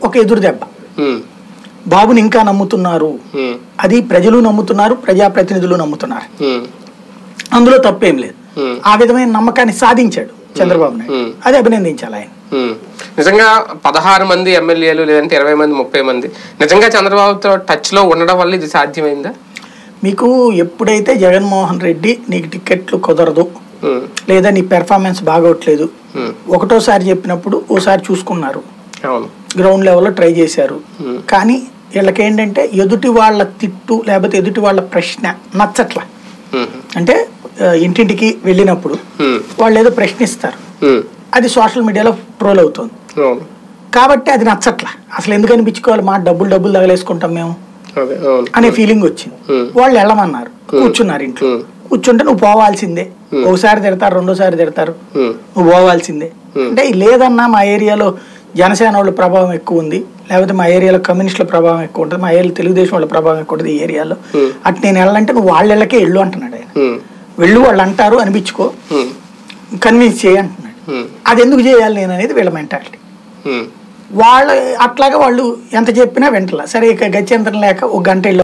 ఒక ఎదురు దెబ్బ ఉమ్, బాబుని ఇంకా నమ్ముతున్నారు ఉమ్, అది ప్రజలు నమ్ముతున్నారు ప్రజాప్రతినిధులు నమ్ముతున్నారు ఉమ్, అందులో తప్పేం లేదు ఉమ్. ఆ విధమైన నమ్మకాన్ని సాధించాడు చంద్రబాబు నాయుడు Hmm. అది అభినందించాలి ఆయన ఉమ్. నిజంగా పదహారు మంది ఎమ్మెల్యేలు లేదంటే ఇరవై మంది ముప్పై మంది నిజంగా చంద్రబాబుతో టచ్ లో ఉండడం వల్ల ఇది సాధ్యమైందా మీకు ఎప్పుడైతే జగన్మోహన్ రెడ్డి నీకు టికెట్లు కుదరదు ఉమ్, లేదా నీ పెర్ఫార్మెన్స్ బాగోట్లేదు ఉమ్, ఒకటోసారి చెప్పినప్పుడు ఓసారి చూసుకున్నారు అవును గ్రౌండ్ లెవెల్లో ట్రై చేశారు Hmm. కానీ వీళ్ళకి ఏంటంటే ఎదుటి వాళ్ళ తిట్టు లేకపోతే ఎదుటి వాళ్ళ ప్రశ్న నచ్చట్ల ఉమ్, అంటే ఆ, ఇంటింటికి వెళ్ళినప్పుడు ఉమ్, వాళ్ళు ఏదో ప్రశ్నిస్తారు ఉమ్, అది సోషల్ మీడియాలో ట్రోల్ అవుతుంది అవును కాబట్టి అది నచ్చట్ల అసలు ఎందుకు అనిపించుకోవాలి మా డబ్బులు డబ్బులు తగలేసుకుంటాం మేము అదే అవును అనే ఫీలింగ్ వచ్చింది Hmm. వాళ్ళు వెళ్ళమన్నారు కూర్చున్నారు ఇంట్లో Hmm. కూర్చుంటే నువ్వు పోవాల్సిందే ఒకసారి తిడతారు రెండోసారి తిడతారు ఉమ్, నువ్వు పోవాల్సిందే అంటే లేదన్నా మా ఏరియాలో జనసేన వాళ్ళ ప్రభావం ఎక్కువ ఉంది లేకపోతే మా ఏరియాలో కమ్యూనిస్టుల ప్రభావం ఎక్కువ ఉంటుంది మా ఏరియాలో తెలుగుదేశం వాళ్ళ ప్రభావం ఎక్కువ ఉంటుంది ఈ ఏరియాలో Hmm. అటు నేను వెళ్ళాలంటే నువ్వు వాళ్ళ ఇళ్ళకే వెళ్ళు అంటున్నాడు ఆయన ఉమ్, వెళ్ళు వాళ్ళు అంటారు అనిపించుకో ఉమ్, కన్విన్స్ చేయి అంటున్నాడు ఉమ్, అది ఎందుకు చేయాలి నేను అనేది వీళ్ళ మెంటాలిటీ ఉమ్. వాళ్ళ అట్లాగా వాళ్ళు ఎంత చెప్పినా వింటలా సరే ఇక గత్యంతరం లేక ఒక గంట వెళ్ళి